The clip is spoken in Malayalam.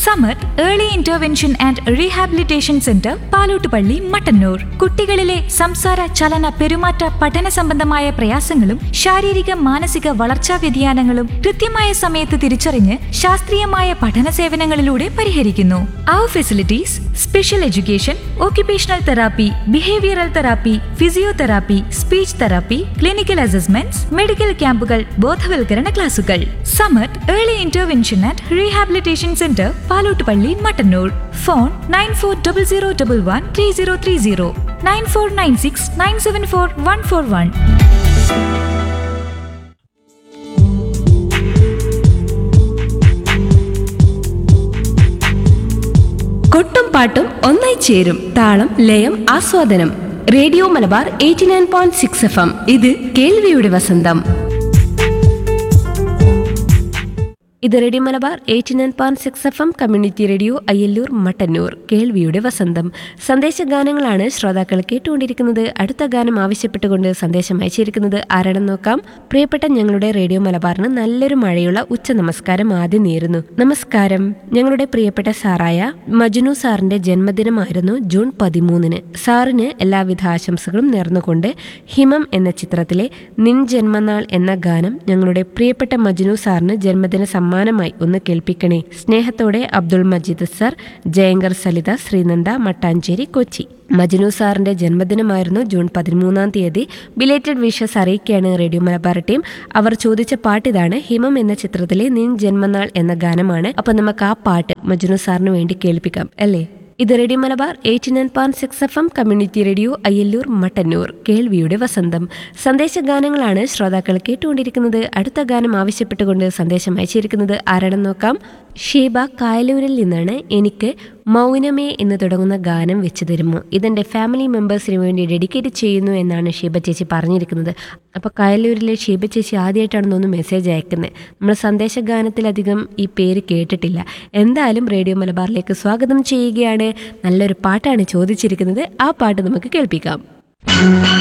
സമത് early intervention and rehabilitation centre Palottupalli Mattannur കുട്ടികളിലെ സംസാര ചലന പെരുമാറ്റ പഠന സംബന്ധമായ പ്രയാസങ്ങളും ശാരീരിക മാനസിക വളർച്ചാ വ്യതിയാനങ്ങളും കൃത്യമായ സമയത്ത് തിരിച്ചറിഞ്ഞ് ശാസ്ത്രീയമായ പഠന സേവനങ്ങളിലൂടെ പരിഹരിക്കുന്നു അവർ facilities special education occupational therapy behavioural therapy physiotherapy speech therapy clinical assessments medical ക്യാമ്പുകൾ ബോധവൽക്കരണ ക്ലാസുകൾ Samath early intervention and rehabilitation centre Palottupalli Mattannur phone nine four double zero double one three zero three zero nine four nine six nine seven four one four one കൊട്ടും പാട്ടും ഒന്നായി ചേരും താളം ലയം ആസ്വാദനം radio Malabar eighty nine point six F M ഇത് കേൾവിയുടെ വസന്തം ഇത് radio Malabar eighty nine point six F M community radio Ayyallur Mattannur കേൾവിയുടെ വസന്തം സന്ദേശ ഗാനങ്ങളാണ് ശ്രോതാക്കൾ കേട്ടുകൊണ്ടിരിക്കുന്നത് അടുത്ത ഗാനം ആവശ്യപ്പെട്ടുകൊണ്ട് സന്ദേശം അയച്ചിരിക്കുന്നത് ആരാണെന്ന് നോക്കാം പ്രിയപ്പെട്ട ഞങ്ങളുടെ റേഡിയോ മലബാറിന് നല്ലൊരു മഴയുള്ള ഉച്ച നമസ്കാരം ആദ്യം നേരുന്നു നമസ്കാരം ഞങ്ങളുടെ പ്രിയപ്പെട്ട സാറായ മജ്നു സാറിന്റെ ജന്മദിനമായിരുന്നു ജൂൺ പതിമൂന്നിന് സാറിന് എല്ലാവിധ ആശംസകളും നേർന്നുകൊണ്ട് ഹിമം എന്ന ചിത്രത്തിലെ നിൻ ജന്മനാൾ എന്ന ഗാനം ഞങ്ങളുടെ പ്രിയപ്പെട്ട മജ്നു സാറിന് ജന്മദിന സമ്മാനമായി ഒന്ന് കേൾപ്പിക്കണേ സ്നേഹത്തോടെ അബ്ദുൾ മജീദ് സർ ജയങ്കർ സലിത ശ്രീനന്ദ മട്ടാഞ്ചേരി കൊച്ചി മജ്നു സാറിന്റെ ജന്മദിനമായിരുന്നു ജൂൺ പതിമൂന്നാം തീയതി ബിലേറ്റഡ് വിഷസ് അറിയിക്കുകയാണ് റേഡിയോ മലബാർ ടീം അവർ ചോദിച്ച പാട്ട് ഇതാണ് ഹിമം എന്ന ചിത്രത്തിലെ നിൻ ജന്മനാൾ എന്ന ഗാനമാണ് അപ്പൊ നമുക്ക് ആ പാട്ട് മജ്നു സാറിന് വേണ്ടി കേൾപ്പിക്കാം അല്ലേ ഇത് radio Malabar eighty nine point six F M community radio Ayyallur Mattannur കേൾവിയുടെ വസന്തം സന്ദേശ ഗാനങ്ങളാണ് ശ്രോതാക്കൾ കേട്ടുകൊണ്ടിരിക്കുന്നത് അടുത്ത ഗാനം ആവശ്യപ്പെട്ടുകൊണ്ട് സന്ദേശം അയച്ചിരിക്കുന്നത് ആരാണെന്ന് നോക്കാം ഷീബ കായലൂരിൽ നിന്നാണ് എനിക്ക് മൗനമേ എന്ന് തുടങ്ങുന്ന ഗാനം വെച്ച് തരുമോ ഇതെൻ്റെ ഫാമിലി മെമ്പേഴ്സിന് വേണ്ടി ഡെഡിക്കേറ്റ് ചെയ്യുന്നു എന്നാണ് ഷീബ ചേച്ചി പറഞ്ഞിരിക്കുന്നത് അപ്പോൾ കായലൂരിലെ ഷീബ ചേച്ചി ആദ്യമായിട്ടാണ് തോന്നുന്നു മെസ്സേജ് അയക്കുന്നത് നമ്മൾ സന്ദേശ ഗാനത്തിലധികം ഈ പേര് കേട്ടിട്ടില്ല എന്തായാലും റേഡിയോ മലബാറിലേക്ക് സ്വാഗതം ചെയ്യുകയാണ് നല്ലൊരു പാട്ടാണ് ചോദിച്ചിരിക്കുന്നത് ആ പാട്ട് നമുക്ക് കേൾപ്പിക്കാം